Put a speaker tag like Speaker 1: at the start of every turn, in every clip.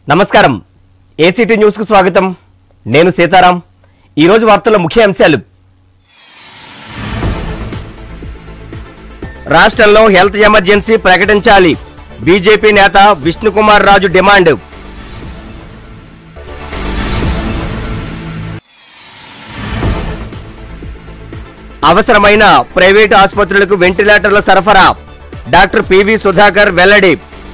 Speaker 1: నమస్కారం ఏసీటీ న్యూస్కు స్వాగతం నేను సీతారాం ఈరోజు వార్తల ముఖ్య అంశాలు రాష్ట్రంలో హెల్త్ ఎమర్జెన్సీ ప్రకటించాలి బీజేపీ నేత విష్ణుకుమార్ రాజు డిమాండ్ అవసరమైన ప్రైవేటు ఆసుపత్రులకు వెంటిలేటర్ల సరఫరా డాక్టర్ పివి సుధాకర్ వెల్లడి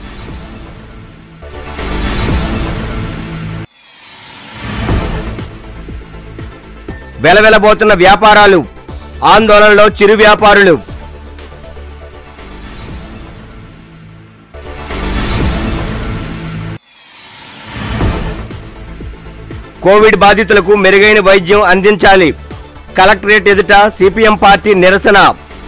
Speaker 1: వెలవెలబోతున్న వ్యాపారాలు ఆందోళనలో చిరు వ్యాపారులు కోవిడ్ బాధితులకు మెరుగైన వైద్యం అందించాలి కలెక్టరేట్ ఎదుట సిపిఎం పార్టీ నిరసన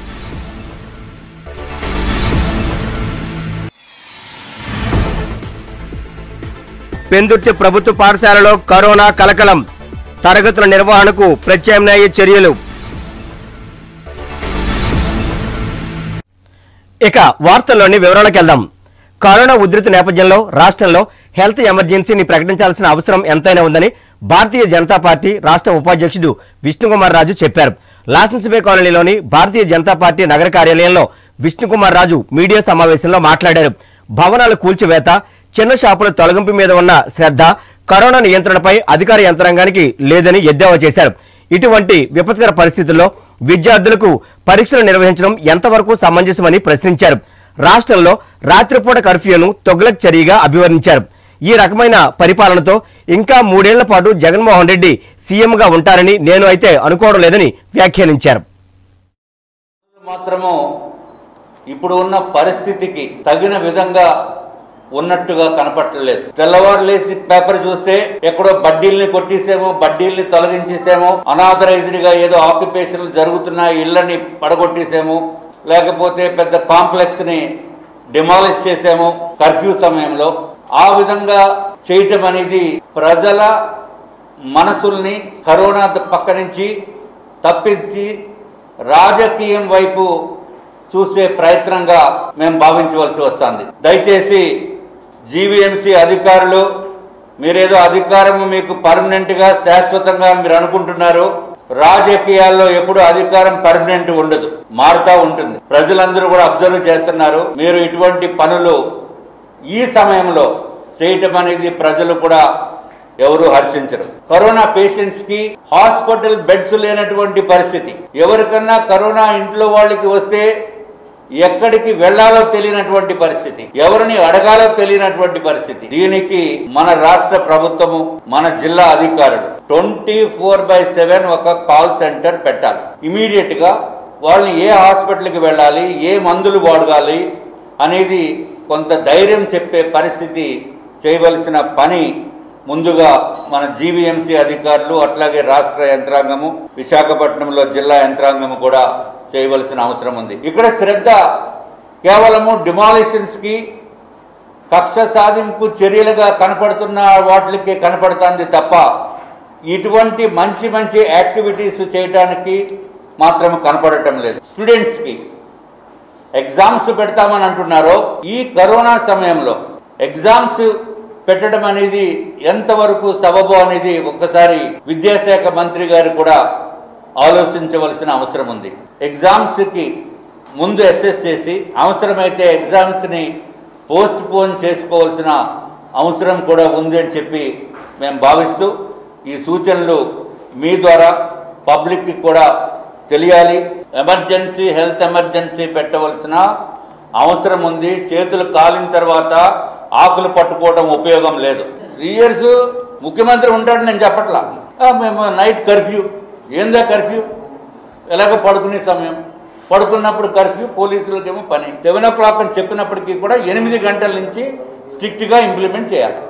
Speaker 1: పెందుర్తి ప్రభుత్వ పాఠశాలలో కరోనా కలకలం తరగతుల నిర్వహణకు ప్రత్యామ్నాయ చర్యలు ఇక వార్తల్లోని వివరాలకు వెళ్దాం కరోనా ఉధృతి నేపథ్యంలో రాష్ట్రంలో హెల్త్ ఎమర్జెన్సీని ప్రకటించాల్సిన అవసరం ఎంతైనా ఉందని భారతీయ జనతా పార్టీ రాష్ట్ర ఉపాధ్యక్షుడు విష్ణుకుమార్ రాజు చెప్పారు లాసెన్స్బే కాలనీలోని భారతీయ జనతా పార్టీ నగర కార్యాలయంలో విష్ణుకుమార్ రాజు మీడియా సమావేశంలో మాట్లాడారు భవనాల కూల్చివేత చిన్న షాపుల తొలగింపు మీద ఉన్న శ్రద్ధ కరోనా నియంత్రణపై అధికార యంత్రాంగానికి లేదని ఎద్దేవా చేశారు ఇటువంటి విపత్కర పరిస్థితుల్లో విద్యార్థులకు పరీక్షలు నిర్వహించడం ఎంతవరకు సమంజసమని ప్రశ్నించారు రాష్ట్రంలో రాత్రిపూట కర్ఫ్యూను తొగ్లక్ చర్యగా అభివర్ణించారు ఈ రకమైన పరిపాలనతో ఇంకా మూడేళ్ల పాటు జగన్మోహన్ రెడ్డి సీఎంగా ఉంటారని నేను అయితే అనుకోవడం లేదని వ్యాఖ్యానించారు
Speaker 2: మాత్రము ఇప్పుడు ఉన్న పరిస్థితికి తగిన విధంగా ఉన్నట్టుగా కనపట్టలేదు తెల్లవారు లేచి పేపర్ చూస్తే ఎక్కడో బడ్డీల్ని కొట్టేసేమో బడ్డీల్ని తొలగించేసేమో అనాథరైజ్డ్ గా ఏదో ఆక్యుపేషన్లు జరుగుతున్న ఇళ్ళని పడగొట్టేసేమో లేకపోతే పెద్ద కాంప్లెక్స్ ని డిమాలిష్ చేసాము కర్ఫ్యూ సమయంలో ఆ విధంగా చేయటం అనేది ప్రజల మనసుల్ని కరోనా పక్క నుంచి తప్పించి రాజకీయం వైపు చూసే ప్రయత్నంగా మేము భావించవలసి వస్తుంది దయచేసి జీవీఎంసీ అధికారులు మీరేదో అధికారం మీకు పర్మనెంట్ గా శాశ్వతంగా మీరు అనుకుంటున్నారు రాజకీయాల్లో ఎప్పుడు అధికారం పర్మనెంట్ ఉండదు మారుతా ఉంటుంది ప్రజలందరూ కూడా అబ్జర్వ్ చేస్తున్నారు మీరు ఇటువంటి పనులు ఈ సమయంలో చేయటం అనేది ప్రజలు కూడా ఎవరు హర్షించరు కరోనా పేషెంట్స్ కి హాస్పిటల్ బెడ్స్ లేనటువంటి పరిస్థితి ఎవరికన్నా కరోనా ఇంట్లో వాళ్ళకి వస్తే ఎక్కడికి వెళ్లాలో తెలియనటువంటి పరిస్థితి ఎవరిని అడగాలో తెలియనటువంటి పరిస్థితి దీనికి మన రాష్ట్ర ప్రభుత్వము మన జిల్లా అధికారులు ట్వంటీ ఫోర్ బై సెవెన్ ఒక కాల్ సెంటర్ పెట్టాలి ఇమీడియట్ గా వాళ్ళని ఏ హాస్పిటల్కి వెళ్ళాలి ఏ మందులు వాడగాలి అనేది కొంత ధైర్యం చెప్పే పరిస్థితి చేయవలసిన పని ముందుగా మన జీవీఎంసీ అధికారులు అట్లాగే రాష్ట్ర యంత్రాంగము విశాఖపట్నంలో జిల్లా యంత్రాంగము కూడా చేయవలసిన అవసరం ఉంది ఇక్కడ శ్రద్ధ కేవలము డిమాలిషన్స్ కి కక్ష సాధింపు చర్యలుగా కనపడుతున్న వాటికి కనపడుతుంది తప్ప ఇటువంటి మంచి మంచి యాక్టివిటీస్ చేయటానికి మాత్రం కనపడటం లేదు స్టూడెంట్స్కి ఎగ్జామ్స్ పెడతామని అంటున్నారో ఈ కరోనా సమయంలో ఎగ్జామ్స్ పెట్టడం అనేది ఎంతవరకు సబబు అనేది ఒక్కసారి విద్యాశాఖ మంత్రి గారు కూడా ఆలోచించవలసిన అవసరం ఉంది ఎగ్జామ్స్కి ముందు అసెస్ చేసి అవసరమైతే ఎగ్జామ్స్ని పోస్ట్ పోన్ చేసుకోవాల్సిన అవసరం కూడా ఉంది అని చెప్పి మేము భావిస్తూ ఈ సూచనలు మీ ద్వారా పబ్లిక్కి కూడా తెలియాలి ఎమర్జెన్సీ హెల్త్ ఎమర్జెన్సీ పెట్టవలసిన అవసరం ఉంది చేతులు కాలిన తర్వాత ఆకులు పట్టుకోవడం ఉపయోగం లేదు త్రీ ఇయర్స్ ముఖ్యమంత్రి ఉంటాడు నేను చెప్పట్లా ఆ, మేము నైట్ కర్ఫ్యూ ఏందా కర్ఫ్యూ ఎలాగో పడుకునే సమయం పడుకున్నప్పుడు కర్ఫ్యూ పోలీసులకేమో పని సెవెన్ ఓ క్లాక్ అని చెప్పినప్పటికీ కూడా ఎనిమిది గంటల నుంచి స్ట్రిక్ట్గా ఇంప్లిమెంట్ చేయాలి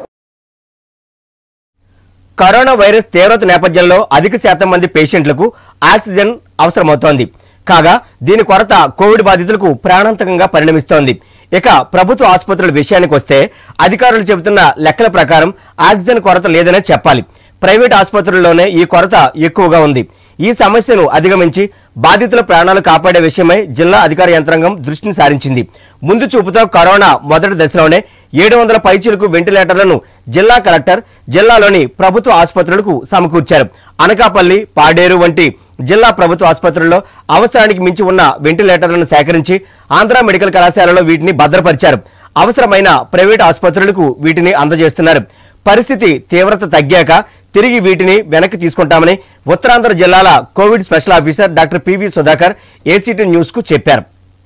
Speaker 1: కరోనా వైరస్ తీవ్రత నేపథ్యంలో అధిక శాతం మంది పేషెంట్లకు ఆక్సిజన్ అవసరమవుతోంది కాగా దీని కొరత కోవిడ్ బాధితులకు ప్రాణాంతకంగా పరిణమిస్తోంది ఇక ప్రభుత్వ ఆసుపత్రుల విషయానికి వస్తే అధికారులు చెబుతున్న లెక్కల ప్రకారం ఆక్సిజన్ కొరత లేదనే చెప్పాలి ప్రైవేట్ ఆసుపత్రుల్లోనే ఈ కొరత ఎక్కువగా ఉంది ఈ సమస్యను అధిగమించి బాధితుల ప్రాణాలు కాపాడే విషయమై జిల్లా అధికార యంత్రాంగం దృష్టిని సారించింది ముందు చూపుతో కరోనా మొదటి దశలోనే ఏడు వందల పైచీలకు వెంటిలేటర్లను జిల్లా కలెక్టర్ జిల్లాలోని ప్రభుత్వ ఆసుపత్రులకు సమకూర్చారు అనకాపల్లి పాడేరు వంటి జిల్లా ప్రభుత్వ ఆసుపత్రుల్లో అవసరానికి మించి ఉన్న వెంటిలేటర్లను సేకరించి ఆంధ్ర మెడికల్ కళాశాలలో వీటిని భద్రపరిచారు అవసరమైన ప్రైవేట్ ఆసుపత్రులకు వీటిని అందజేస్తున్నారు పరిస్థితి తీవ్రత తగ్గాక తిరిగి వీటిని వెనక్కి తీసుకుంటామని ఉత్తరాంధ్ర జిల్లాల COVID special officer doctor PV Sudhakar ACT news కు చెప్పారు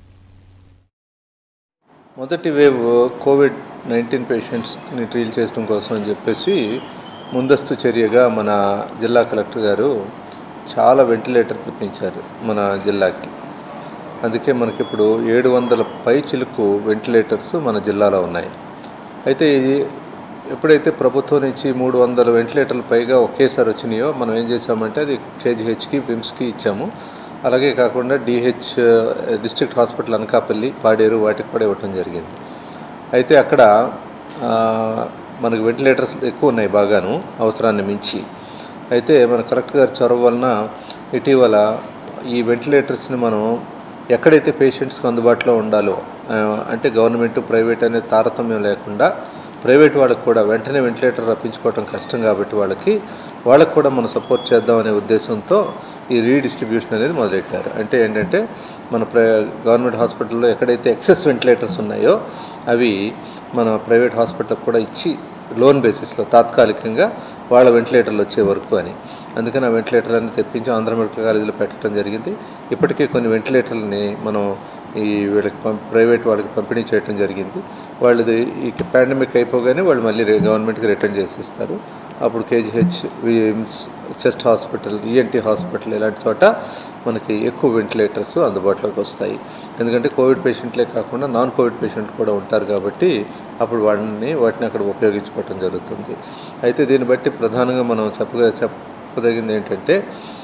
Speaker 3: మొదటి వేవ్ కోవిడ్ నైన్టీన్ పేషెంట్స్ని ట్రీల్ చేయడం కోసం అని చెప్పేసి ముందస్తు చర్యగా మన జిల్లా కలెక్టర్ గారు చాలా వెంటిలేటర్ తెప్పించారు మన జిల్లాకి అందుకే మనకి ఇప్పుడు ఏడు వందల పై చిలుకు వెంటిలేటర్స్ మన జిల్లాలో ఉన్నాయి అయితే ఇది ఎప్పుడైతే ప్రభుత్వం నుంచి మూడు వందల వెంటిలేటర్లు పైగా ఒకేసారి వచ్చినాయో మనం ఏం చేసామంటే అది కేజీహెచ్కి విమ్స్కి ఇచ్చాము అలాగే కాకుండా DH district hospital Anakapalli Paderu వాటికి కూడా ఇవ్వటం జరిగింది అయితే అక్కడ ఆ, మనకు వెంటిలేటర్స్ ఎక్కువ ఉన్నాయి బాగాను అవసరాన్ని మించి అయితే మన కలెక్టర్ గారి చొరవ వలన ఇటీవల ఈ వెంటిలేటర్స్ని మనం ఎక్కడైతే పేషెంట్స్కి అందుబాటులో ఉండాలో ఆ, అంటే గవర్నమెంట్ ప్రైవేట్ అనే తారతమ్యం లేకుండా ప్రైవేట్ వాళ్ళకి కూడా వెంటనే వెంటిలేటర్ రప్పించుకోవటం కష్టం కాబట్టి వాళ్ళకి వాళ్ళకి కూడా మనం సపోర్ట్ చేద్దాం అనే ఉద్దేశంతో ఈ రీడిస్ట్రిబ్యూషన్ అనేది మొదలెట్టారు అంటే ఏంటంటే మన ప్ర గవర్నమెంట్ హాస్పిటల్లో ఎక్కడైతే ఎక్సెస్ వెంటిలేటర్స్ ఉన్నాయో అవి మన ప్రైవేట్ హాస్పిటల్కి కూడా ఇచ్చి లోన్ బేసిస్లో తాత్కాలికంగా వాళ్ళ వెంటిలేటర్లు వచ్చే వరకు అని అందుకని ఆ వెంటిలేటర్లన్నీ తెప్పించి ఆంధ్ర మెడికల్ కాలేజీలో పెట్టడం జరిగింది ఇప్పటికే కొన్ని వెంటిలేటర్లని మనం ఈ వీళ్ళకి పం ప్రైవేట్ వాళ్ళకి పంపిణీ చేయడం జరిగింది వాళ్ళది ఈ పాండమిక్ అయిపోగానే వాళ్ళు మళ్ళీ రే- గవర్నమెంట్కి రిటర్న్ చేసి ఇస్తారు అప్పుడు KGH VIMS chest hospital ENT hospital ఇలాంటి చోట మనకి ఎక్కువ వెంటిలేటర్స్ అందుబాటులోకి వస్తాయి ఎందుకంటే కోవిడ్ పేషెంట్లే కాకుండా నాన్ కోవిడ్ పేషెంట్ కూడా ఉంటారు కాబట్టి అప్పుడు వాటిని వాటిని అక్కడ ఉపయోగించుకోవటం జరుగుతుంది అయితే దీన్ని బట్టి ప్రధానంగా మనం చెప్పగా చెప్పదగింది ఏంటంటే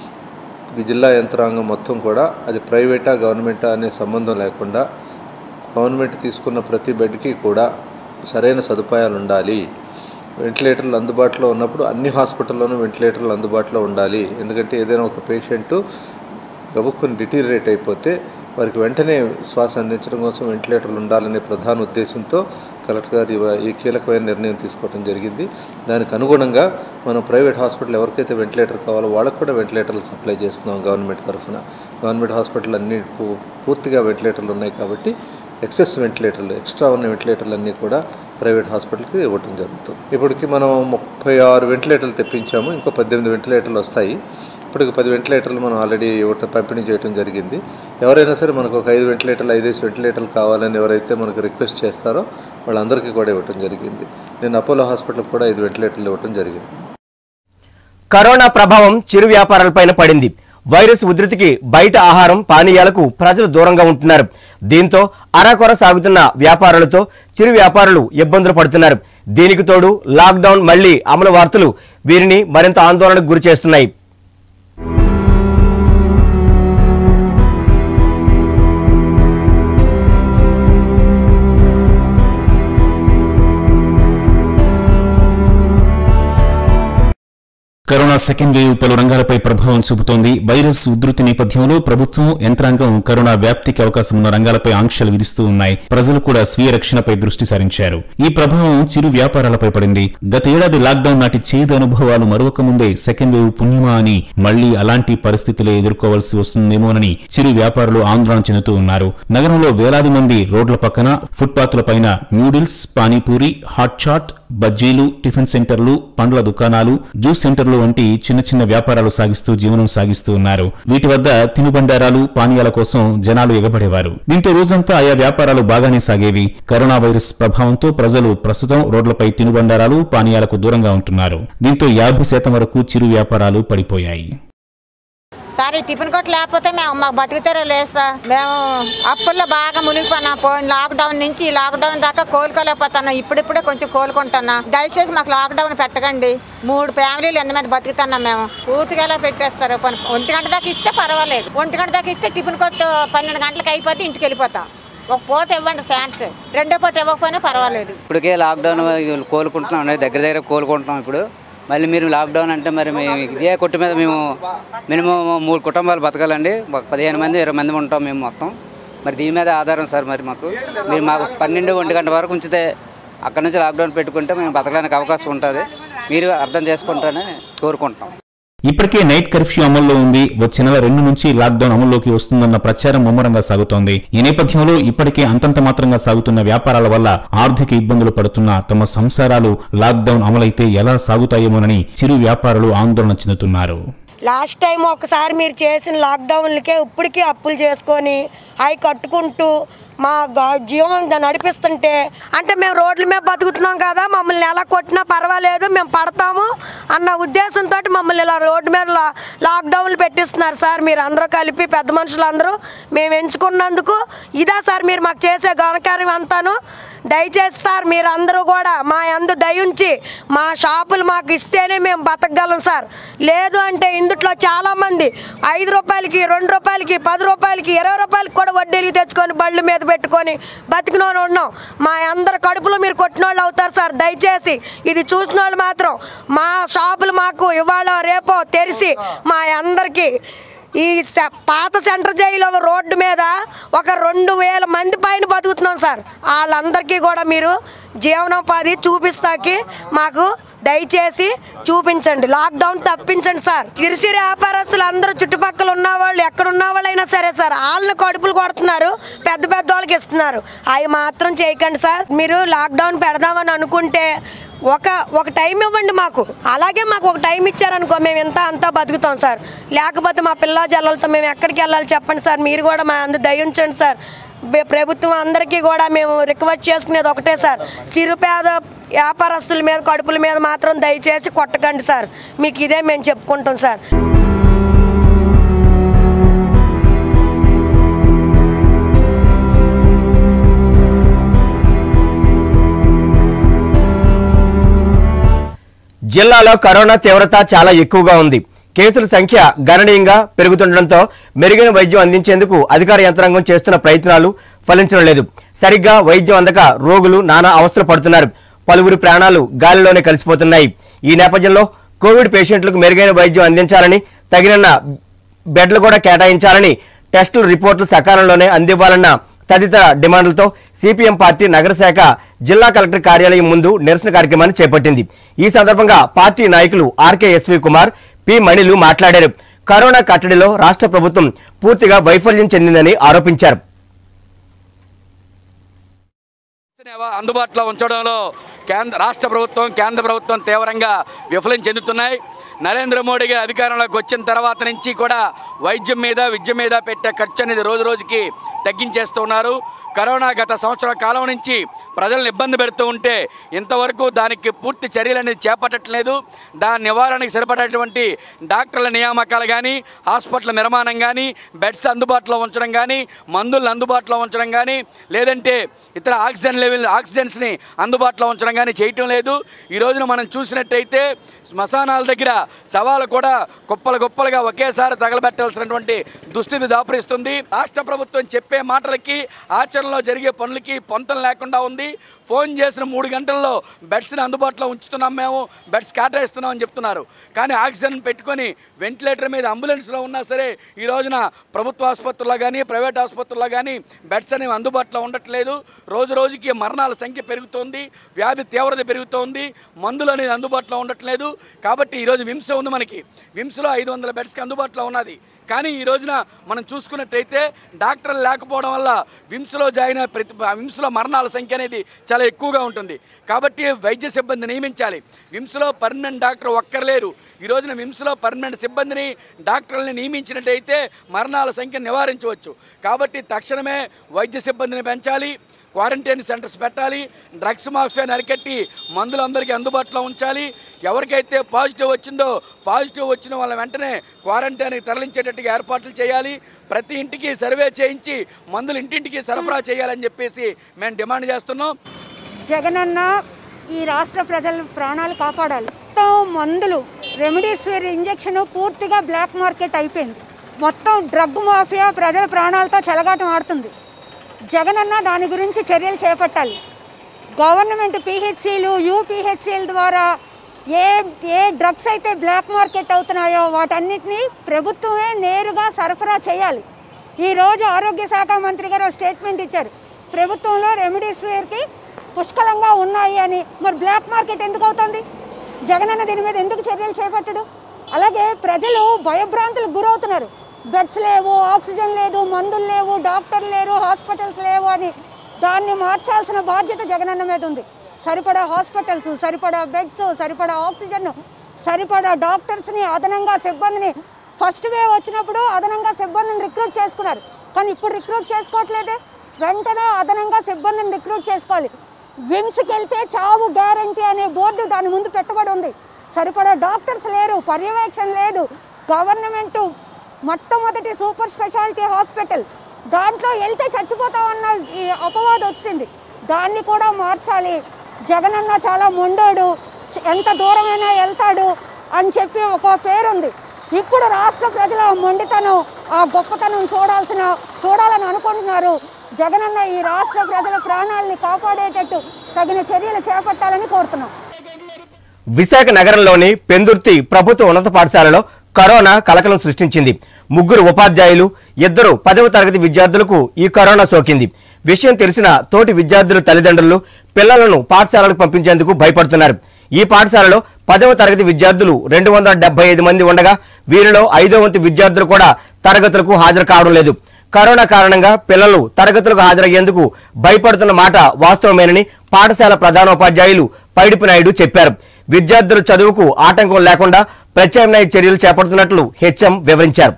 Speaker 3: ఈ జిల్లా యంత్రాంగం మొత్తం కూడా అది ప్రైవేటా గవర్నమెంటా అనే సంబంధం లేకుండా గవర్నమెంట్ తీసుకున్న ప్రతి బెడ్కి కూడా సరైన సదుపాయాలు ఉండాలి వెంటిలేటర్లు అందుబాటులో ఉన్నప్పుడు అన్ని హాస్పిటల్లోనూ వెంటిలేటర్లు అందుబాటులో ఉండాలి ఎందుకంటే ఏదైనా ఒక పేషెంట్ గబుక్కుని డిటీరియేట్ అయిపోతే వారికి వెంటనే శ్వాస అందించడం కోసం వెంటిలేటర్లు ఉండాలనే ప్రధాన ఉద్దేశంతో కలెక్టర్ గారు ఇవ- ఈ కీలకమైన నిర్ణయం తీసుకోవడం జరిగింది దానికి అనుగుణంగా మనం ప్రైవేట్ హాస్పిటల్ ఎవరికైతే వెంటిలేటర్ కావాలో వాళ్ళకు కూడా వెంటిలేటర్లు సప్లై చేస్తున్నాం గవర్నమెంట్ తరఫున గవర్నమెంట్ హాస్పిటల్ అన్ని పూ- పూర్తిగా వెంటిలేటర్లు ఉన్నాయి కాబట్టి ఎక్సెస్ వెంటిలేటర్లు ఎక్స్ట్రా ఉన్న వెంటిలేటర్లు అన్నీ కూడా ప్రైవేట్ హాస్పిటల్కి ఇవ్వటం జరుగుతుంది ఇప్పటికి మనం ముప్పై ఆరు వెంటిలేటర్లు తెప్పించాము ఇంకో పద్దెనిమిది వెంటిలేటర్లు వస్తాయి ఇప్పటికి పది వెంటిలేటర్లు మనం ఆల్రెడీ ఇవ్వటం పంపిణీ చేయడం జరిగింది ఎవరైనా సరే మనకు ఒక ఐదు వెంటిలేటర్లు ఐదేసి వెంటిలేటర్లు కావాలని ఎవరైతే మనకు రిక్వెస్ట్ చేస్తారో వాళ్ళందరికీ కూడా ఇవ్వటం జరిగింది నేను అపోలో హాస్పిటల్కి కూడా ఐదు వెంటిలేటర్లు ఇవ్వటం జరిగింది
Speaker 1: కరోనా ప్రభావం చిరు వ్యాపారాలపైన పడింది వైరస్ ఉధృతికి బయట ఆహారం పానీయాలకు ప్రజలు దూరంగా ఉంటున్నారు దీంతో అరాకొర సాగుతున్న వ్యాపారులతో చిరు వ్యాపారులు ఇబ్బందులు పడుతున్నారు దీనికి తోడు లాక్డౌన్ మళ్లీ అమలు వార్తలు వీరిని మరింత ఆందోళనకు గురి చేస్తున్నాయి
Speaker 4: కరోనా సెకండ్ వేవ్ పలు రంగాలపై ప్రభావం చూపుతోంది వైరస్ ఉధృతి నేపథ్యంలో ప్రభుత్వం యంత్రాంగం కరోనా వ్యాప్తికి అవకాశం ఉన్న రంగాలపై ఆంక్షలు విధిస్తూ ఉన్నాయి ప్రజలు కూడా స్వీయ రక్షణపై దృష్టి సారించారు ఈ ప్రభావం చిరు వ్యాపారాలపై పడింది గత ఏడాది లాక్డౌన్ నాటి చేదు అనుభవాలు మరొక ముందే సెకండ్ వేవ్ పుణ్యమా అని మళ్లీ అలాంటి పరిస్థితులే ఎదుర్కోవాల్సి వస్తుందేమోనని చిరు వ్యాపారులు ఆందోళన చెందుతూ ఉన్నారు నగరంలో వేలాది మంది రోడ్ల పక్కన ఫుట్పాత్ల పైన న్యూడిల్స్ పానీపూరి హాట్ చాట్ బజ్జీలు టిఫిన్ సెంటర్లు పండ్ల దుకాణాలు జ్యూస్ సెంటర్లు వంటి చిన్న చిన్న వ్యాపారాలు సాగిస్తూ జీవనం సాగిస్తూ ఉన్నారు వీటి వద్ద తినుబండారాలు పానీయాల కోసం జనాలు ఎగబడేవారు దీంతో రోజంతా ఆయా వ్యాపారాలు బాగానే సాగేవి కరోనా వైరస్ ప్రభావంతో ప్రజలు ప్రస్తుతం రోడ్లపై తినుబండారాలు పానీయాలకు దూరంగా ఉంటున్నారు దీంతో యాభై శాతం వరకు చిరు వ్యాపారాలు పడిపోయాయి
Speaker 5: సార్ ఈ టిఫిన్ కొట్టు లేకపోతే మేము మాకు బతుకుతారో లేదు సార్ మేము అప్పుల్లో బాగా మునిగిపోయినా పోయిన లాక్డౌన్ నుంచి ఈ లాక్డౌన్ దాకా కోలుకోలేకపోతున్నాం ఇప్పుడిప్పుడే కొంచెం కోలుకుంటున్నా దయచేసి మాకు లాక్డౌన్ పెట్టకండి మూడు ఫ్యామిలీలు ఎంతమంది బతుకుతున్నాం మేము పూర్తిగా ఎలా పెట్టేస్తారు పని ఒంటి గంట దాకా ఇస్తే పర్వాలేదు ఒంటి గంట దాకా ఇస్తే టిఫిన్ కొట్టు పన్నెండు గంటలకు అయిపోతే ఇంటికి వెళ్ళిపోతాం ఒక పూట ఇవ్వండి ఛాన్స్ రెండో పూట ఇవ్వకపోయినా పర్వాలేదు
Speaker 6: ఇప్పటికే లాక్డౌన్ కోలుకుంటున్నాం అనేది దగ్గర దగ్గర కోలుకుంటున్నాం ఇప్పుడు మళ్ళీ మీరు లాక్డౌన్ అంటే మరి మేము ఇదే కొట్టు మీద మేము మినిమం మూడు కుటుంబాలు బతకాలండి ఒక పదిహేను మంది ఇరవై మంది ఉంటాం మేము మొత్తం మరి దీని మీద ఆధారం సార్ మరి మాకు మీరు మాకు పన్నెండు ఒంటి గంట వరకు ఉంచితే అక్కడ నుంచి లాక్డౌన్ పెట్టుకుంటే మేము బతకడానికి అవకాశం ఉంటుంది మీరు అర్థం చేసుకుంటారని కోరుకుంటాం
Speaker 4: ఇప్పటికే నైట్ కర్ఫ్యూ అమల్లో ఉంది వచ్చే నెల రెండు నుంచి లాక్డౌన్ అమల్లోకి వస్తుందన్న ప్రచారం ముమ్మరంగా సాగుతోంది ఈ నేపథ్యంలో ఇప్పటికే అంతంత మాత్రంగా సాగుతున్న వ్యాపారాల వల్ల ఆర్థిక ఇబ్బందులు పడుతున్న తమ సంసారాలు లాక్డౌన్ అమలైతే ఎలా సాగుతాయేమోనని చిరు వ్యాపారులు ఆందోళన చెందుతున్నారు
Speaker 7: లాస్ట్ టైం ఒకసారి మీరు చేసిన లాక్డౌన్లకే ఇప్పటికీ అప్పులు చేసుకొని అవి కట్టుకుంటూ మా గా- జీవనం దాన్ని నడిపిస్తుంటే అంటే మేము రోడ్ల మీద బతుకుతున్నాం కదా మమ్మల్ని ఎలా కొట్టినా పర్వాలేదు మేము పడతాము అన్న ఉద్దేశంతో మమ్మల్ని ఇలా రోడ్డు మీద లా- లాక్డౌన్లు పెట్టిస్తున్నారు సార్ మీరు అందరూ కలిపి పెద్ద మనుషులందరూ మేము ఎంచుకున్నందుకు ఇదా సార్ మీరు మాకు చేసే ఘనకార్యం అంతాను దయచేసి సార్ మీరు అందరూ కూడా మా అందు దయుంచి మా షాపులు మాకు ఇస్తేనే మేము బతకగలం సార్ లేదు అంటే ఇందుట్లో చాలామంది ఐదు రూపాయలకి రెండు రూపాయలకి పది రూపాయలకి ఇరవై రూపాయలకి కూడా వడ్డీలు తెచ్చుకొని బళ్ళు మీద పెట్టుకొని బతికిన వాళ్ళు ఉన్నాం మా అందరి కడుపులో మీరు కొట్టిన వాళ్ళు అవుతారు సార్ దయచేసి ఇది చూసిన వాళ్ళు మాత్రం మా షాపులు మాకు ఇవాళ రేపో తెరిచి మా అందరికీ ఈ సె- పాత సెంటర్ జైలు రోడ్డు మీద ఒక రెండు వేల మంది పైన బతుకుతున్నాం సార్ వాళ్ళందరికీ కూడా మీరు జీవనోపాధి చూపిస్తాకి మాకు దయచేసి చూపించండి లాక్డౌన్ తప్పించండి సార్ చిరుసిరి వ్యాపారస్తులు అందరూ చుట్టుపక్కల ఉన్న వాళ్ళు ఎక్కడ ఉన్న వాళ్ళైనా సరే సార్ వాళ్ళని కడుపులు కొడుతున్నారు పెద్ద పెద్ద వాళ్ళకి ఇస్తున్నారు అవి మాత్రం చేయకండి సార్ మీరు లాక్డౌన్ పెడదామని అనుకుంటే ఒక ఒక టైం ఇవ్వండి మాకు అలాగే మాకు ఒక టైం ఇచ్చారనుకో మేము ఇంత అంతా బతుకుతాం సార్ లేకపోతే మా పిల్ల జల్లలతో మేము ఎక్కడికి వెళ్ళాలి చెప్పండి సార్ మీరు కూడా మా అందరు దయించండి సార్ బె- ప్రభుత్వం అందరికీ కూడా మేము రిక్వెస్ట్ చేసుకునేది ఒకటే సార్ చిరుపేద వ్యాపారస్తుల మీద కడుపుల మీద మాత్రం దయచేసి కొట్టకండి సార్ మీకు ఇదే మేము చెప్పుకుంటాం సార్
Speaker 1: జిల్లాలో కరోనా తీవ్రత చాలా ఎక్కువగా ఉంది కేసుల సంఖ్య గణనీయంగా పెరుగుతుండటంతో మెరుగైన వైద్యం అందించేందుకు అధికార యంత్రాంగం చేస్తున్న ప్రయత్నాలు ఫలించడం లేదు సరిగ్గా వైద్యం అందక రోగులు నానా అవస్థలు పడుతున్నారు పలువురి ప్రాణాలు గాలిలోనే కలిసిపోతున్నాయి ఈ నేపథ్యంలో కోవిడ్ పేషెంట్లకు మెరుగైన వైద్యం అందించాలని తగిన బెడ్లు కూడా కేటాయించాలని టెస్టులు రిపోర్టులు సకాలంలోనే అందివ్వాలన్న తదితర డిమాండ్లతో సిపిఎం పార్టీ నగర శాఖ జిల్లా కలెక్టర్ కార్యాలయం ముందు నిరసన కార్యక్రమాన్ని చేపట్టింది ఈ సందర్భంగా పార్టీ నాయకులు ఆర్కే ఎస్వి కుమార్ పి మణిలు మాట్లాడారు కరోనా కట్టడిలో రాష్ట్ర ప్రభుత్వం పూర్తిగా వైఫల్యం చెందిందని ఆరోపించారు
Speaker 8: సేవ అందుబాటులో ఉంచడంలో కేంద్ర రాష్ట్ర ప్రభుత్వం కేంద్ర ప్రభుత్వం తీవ్రంగా విఫలం చెందుతున్నాయి నరేంద్ర మోడీ గారు అధికారంలోకి వచ్చిన తర్వాత నుంచి కూడా వైద్యం మీద విద్య మీద పెట్టే ఖర్చు అనేది రోజు రోజుకి తగ్గించేస్తూ ఉన్నారు కరోనా గత సంవత్సర కాలం నుంచి ప్రజలను ఇబ్బంది పెడుతూ ఉంటే ఇంతవరకు దానికి పూర్తి చర్యలు అనేది చేపట్టట్లేదు దాని నివారణకు సరిపడేటువంటి డాక్టర్ల నియామకాలు కానీ హాస్పిటల్ నిర్మాణం కానీ బెడ్స్ అందుబాటులో ఉంచడం కానీ మందులను అందుబాటులో ఉంచడం కానీ లేదంటే ఇతర ఆక్సిజన్ లెవెల్ ఆక్సిజన్స్ని అందుబాటులో ఉంచడం కానీ చేయటం లేదు ఈ రోజున మనం చూసినట్టయితే శ్మశానాల దగ్గర శవాలు కూడా కుప్పలు కుప్పలుగా ఒకేసారి తగలబెట్టాల్సినటువంటి దుస్థితి దాపురిస్తుంది రాష్ట్ర ప్రభుత్వం చెప్పే మాటలకి ఆచరణలో జరిగే పనులకి పొంతం లేకుండా ఉంది ఫోన్ చేసిన మూడు గంటల్లో బెడ్స్ని అందుబాటులో ఉంచుతున్నాం మేము బెడ్స్ కేటాయిస్తున్నాం అని చెప్తున్నారు కానీ ఆక్సిజన్ పెట్టుకొని వెంటిలేటర్ మీద అంబులెన్స్లో ఉన్నా సరే ఈ రోజున ప్రభుత్వ ఆసుపత్రుల్లో కానీ ప్రైవేట్ ఆసుపత్రుల్లో కానీ బెడ్స్ అనేవి అందుబాటులో ఉండట్లేదు రోజు రోజుకి మరణాల సంఖ్య పెరుగుతోంది వ్యాధి తీవ్రత పెరుగుతోంది మందులు అనేది అందుబాటులో ఉండట్లేదు కాబట్టి ఈరోజు విమ్స్ ఉంది మనకి విమ్స్లో ఐదు వందల బెడ్స్కి అందుబాటులో ఉన్నది కానీ ఈ రోజున మనం చూసుకున్నట్టయితే డాక్టర్లు లేకపోవడం వల్ల విమ్స్లో జాయిన్ అయిన ప్రతి విమ్స్లో మరణాల సంఖ్య అనేది చాలా ఎక్కువగా ఉంటుంది కాబట్టి వైద్య సిబ్బంది నియమించాలి విమ్స్లో పర్మనెంట్ డాక్టర్ ఒక్కర్లేరు ఈ రోజున విమ్స్లో పర్మనెంట్ సిబ్బందిని డాక్టర్లని నియమించినట్టయితే మరణాల సంఖ్య నివారించవచ్చు కాబట్టి తక్షణమే వైద్య సిబ్బందిని పెంచాలి క్వారంటైన్ సెంటర్స్ పెట్టాలి డ్రగ్స్ మాఫియాని అరికట్టి మందులు అందరికీ అందుబాటులో ఉంచాలి ఎవరికైతే పాజిటివ్ వచ్చిందో పాజిటివ్ వచ్చిన వాళ్ళ వెంటనే క్వారంటైన్కి తరలించేటట్టుగా ఏర్పాట్లు చేయాలి ప్రతి ఇంటికి సర్వే చేయించి మందులు ఇంటింటికి సరఫరా చేయాలని చెప్పేసి మేము డిమాండ్ చేస్తున్నాం
Speaker 9: జగనన్న ఈ రాష్ట్ర ప్రజల ప్రాణాలు కాపాడాలి మొత్తం మందులు రెమిడీస్వర్ ఇంజెక్షన్ పూర్తిగా బ్లాక్ మార్కెట్ అయిపోయింది మొత్తం డ్రగ్ మాఫియా ప్రజల ప్రాణాలతో చెలగాటం ఆడుతుంది జగనన్న దాని గురించి చర్యలు చేపట్టాలి గవర్నమెంట్ పిహెచ్సిలు యూపీహెచ్సిల ద్వారా ఏ ఏ డ్రగ్స్ అయితే బ్లాక్ మార్కెట్ అవుతున్నాయో వాటన్నిటిని ప్రభుత్వమే నేరుగా సరఫరా చేయాలి ఈరోజు ఆరోగ్య శాఖ మంత్రి గారు ఒక స్టేట్మెంట్ ఇచ్చారు ప్రభుత్వంలో రెమెడీస్వేర్కి పుష్కలంగా ఉన్నాయి అని మరి బ్లాక్ మార్కెట్ ఎందుకు అవుతుంది జగనన్న దీని మీద ఎందుకు చర్యలు చేపట్టడు అలాగే ప్రజలు భయభ్రాంతులకు గురవుతున్నారు బెడ్స్ లేవు ఆక్సిజన్ లేదు మందులు లేవు డాక్టర్లు లేరు హాస్పిటల్స్ లేవు అని దాన్ని మార్చాల్సిన బాధ్యత జగనన్న మీద ఉంది సరిపడా హాస్పిటల్స్ సరిపడా బెడ్స్ సరిపడా ఆక్సిజన్ సరిపడా డాక్టర్స్ని అదనంగా సిబ్బందిని ఫస్ట్ వేవ్ వచ్చినప్పుడు అదనంగా సిబ్బందిని రిక్రూట్ చేసుకున్నారు కానీ ఇప్పుడు రిక్రూట్ చేసుకోవట్లేదే వెంటనే అదనంగా సిబ్బందిని రిక్రూట్ చేసుకోవాలి విమ్స్కి వెళ్తే చావు గ్యారంటీ అనే బోర్డు దాని ముందు పెట్టబడి ఉంది సరిపడా డాక్టర్స్ లేరు పర్యవేక్షణ లేదు గవర్నమెంట్ మొట్టమొదటి సూపర్ స్పెషాలిటీ హాస్పిటల్ దాంట్లో వెళ్తే చచ్చిపోతామన్న ఈ అపవాదం వచ్చింది దాన్ని కూడా మార్చాలి జగనన్న చాలా మొండోడు చ- ఎంత దూరమైనా వెళ్తాడు అని చెప్పి ఒక పేరుంది ఇప్పుడు రాష్ట్ర ప్రజల మొండితనం ఆ గొప్పతనం చూడాల్సిన చూడాలని అనుకుంటున్నారు జగనన్న ఈ రాష్ట్ర ప్రజల ప్రాణాలని కాపాడేటట్టు తగిన చర్యలు చేపట్టాలని కోరుతున్నాం
Speaker 1: విశాఖ నగరంలోని పెందుర్తి ప్రభుత్వ ఉన్నత పాఠశాలలో కరోనా కలకలం సృష్టించింది ముగ్గురు ఉపాధ్యాయులు ఇద్దరు పదవ తరగతి విద్యార్థులకు ఈ కరోనా సోకింది విషయం తెలిసిన తోటి విద్యార్థుల తల్లిదండ్రులు పిల్లలను పాఠశాలకు పంపించేందుకు భయపడుతున్నారు ఈ పాఠశాలలో పదవ తరగతి విద్యార్థులు రెండు వందల డెబ్బై ఐదు మంది ఉండగా వీరిలో ఐదో వంతు విద్యార్థులు కూడా తరగతులకు హాజరు కావడం లేదు కరోనా కారణంగా పిల్లలు తరగతులకు హాజరయ్యేందుకు భయపడుతున్న మాట వాస్తవమేనని పాఠశాల ప్రధానోపాధ్యాయులు పైడిపి నాయుడు చెప్పారు విద్యార్థుల చదువుకు ఆటంకం లేకుండా ప్రత్యామ్నాయ చర్యలు చేపడుతున్నట్లు హెచ్ఎం వివరించారు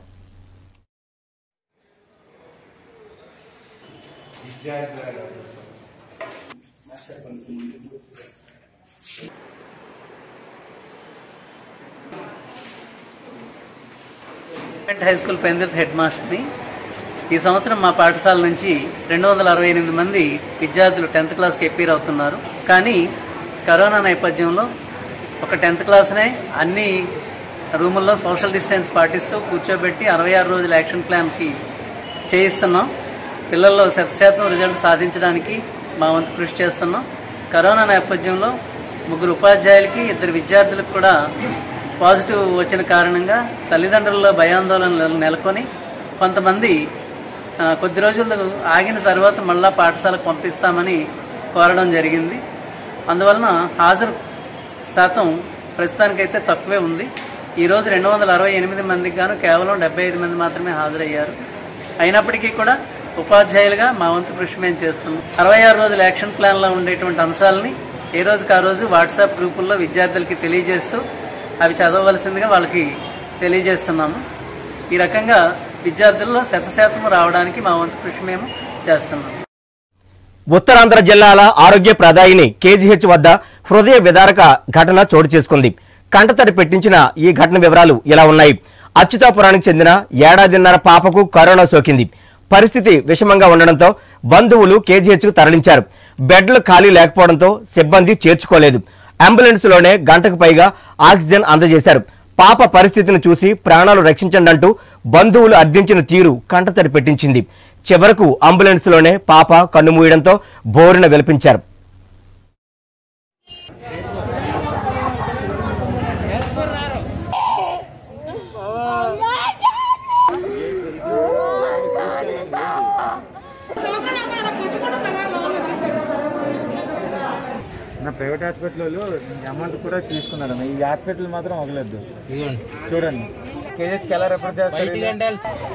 Speaker 10: government high school Pendurthi head మాస్టర్ని ఈ సంవత్సరం మా పాఠశాల నుంచి రెండు వందల అరవై ఎనిమిది మంది విద్యార్థులు టెన్త్ క్లాస్కి ఎప్పీర్ అవుతున్నారు కానీ కరోనా నేపథ్యంలో ఒక టెన్త్ క్లాస్నే అన్ని రూముల్లో సోషల్ డిస్టెన్స్ పాటిస్తూ కూర్చోబెట్టి అరవై ఆరు రోజుల యాక్షన్ ప్లాన్కి చేయిస్తున్నాం పిల్లల్లో శత శాతం రిజల్ట్ సాధించడానికి మా వంతు కృషి చేస్తున్నాం కరోనా నేపథ్యంలో ముగ్గురు ఉపాధ్యాయులకి ఇద్దరు విద్యార్థులకు కూడా పాజిటివ్ వచ్చిన కారణంగా తల్లిదండ్రుల్లో భయాందోళన నెలకొని కొంతమంది ఆ, కొద్ది రోజులు ఆగిన తర్వాత మళ్ళా పాఠశాలకు పంపిస్తామని కోరడం జరిగింది అందువలన హాజరు శాతం ప్రస్తుతానికైతే తక్కువే ఉంది ఈ రోజు రెండు వందల అరవై ఎనిమిది మందికి గాను కేవలం డెబ్బై ఐదు మంది మాత్రమే హాజరయ్యారు అయినప్పటికీ కూడా ఉపాధ్యాయులుగా మా వంతు కృషి మేము చేస్తున్నాం అరవై ఆరు రోజుల యాక్షన్ ప్లాన్ లో ఉండేటువంటి అంశాలని ఏ రోజుకి ఆ రోజు వాట్సాప్ గ్రూపుల్లో విద్యార్థులకి తెలియజేస్తూ అవి చదవవలసిందిగా వాళ్ళకి తెలియజేస్తున్నాము ఈ రకంగా విద్యార్థుల్లో శతశాతం రావడానికి మా వంతు కృషి మేము చేస్తున్నాం
Speaker 1: ఉత్తరాంధ్ర జిల్లాల ఆరోగ్య ప్రదాయిని కేజీహెచ్ వద్ద హృదయ విదారక ఘటన చోటు చేసుకుంది కంటతడి పెట్టించిన ఈ ఘటన వివరాలు ఇలా ఉన్నాయి అచ్యుతాపురానికి చెందిన ఏడాదిన్నర పాపకు కరోనా సోకింది పరిస్థితి విషమంగా ఉండడంతో బంధువులు కేజీహెచ్ కు తరలించారు బెడ్లు ఖాళీ లేకపోవడంతో సిబ్బంది చేర్చుకోలేదు అంబులెన్స్ లోనే గంటకు పైగా ఆక్సిజన్ అందజేశారు పాప పరిస్థితిని చూసి ప్రాణాలు రక్షించండి అంటూ బంధువులు అర్థించిన తీరు కంటతడి పెట్టించింది చివరకు అంబులెన్స్ లోనే పాప కన్నుమూయడంతో బోరున విలపించారు
Speaker 11: నా ప్రైవేట్ హాస్పిటల్లో అమౌంట్ కూడా తీసుకున్నారు ఈ హాస్పిటల్ మాత్రం వదలొద్దు చూడండి కేజెస్కి ఎలా రెఫర్ చేస్తారు